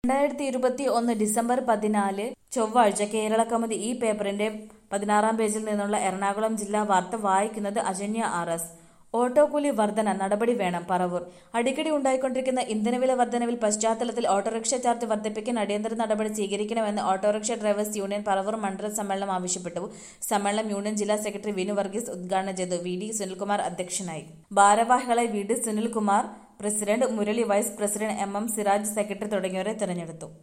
രണ്ടായിരത്തി ഇരുപത്തി ഒന്ന് ഡിസംബർ പതിനാല് ചൊവ്വാഴ്ച കേരള കൗമുദി ഈ പേപ്പറിന്റെ പതിനാറാം പേജിൽ നിന്നുള്ള എറണാകുളം ജില്ലാ വാർത്ത വായിക്കുന്നത് അജന്യ ആർ എസ് ഓട്ടോകൂലി വർധന നടപടി വേണം പറവൂർ അടിക്കടി ഉണ്ടായിക്കൊണ്ടിരിക്കുന്ന ഇന്ധനവില വർധനവിൽ പശ്ചാത്തലത്തിൽ ഓട്ടോറിക്ഷ ചാർജ് വർദ്ധിപ്പിക്കാൻ അടിയന്തര നടപടി സ്വീകരിക്കണമെന്ന് ഓട്ടോറിക്ഷ ഡ്രൈവേഴ്സ് യൂണിയൻ പറവൂർ മണ്ഡല സമ്മേളനം ആവശ്യപ്പെട്ടു സമ്മേളനം യൂണിയൻ ജില്ലാ സെക്രട്ടറി വിനു വർഗീസ് ഉദ്ഘാടനം ചെയ്തു വി ഡി സുനിൽകുമാർ അധ്യക്ഷനായി ഭാരവാഹികളായി V D Sunilkumar president Murali vice president M M Siraj secretary തുടങ്ങിയവരെ തെരഞ്ഞെടുത്തു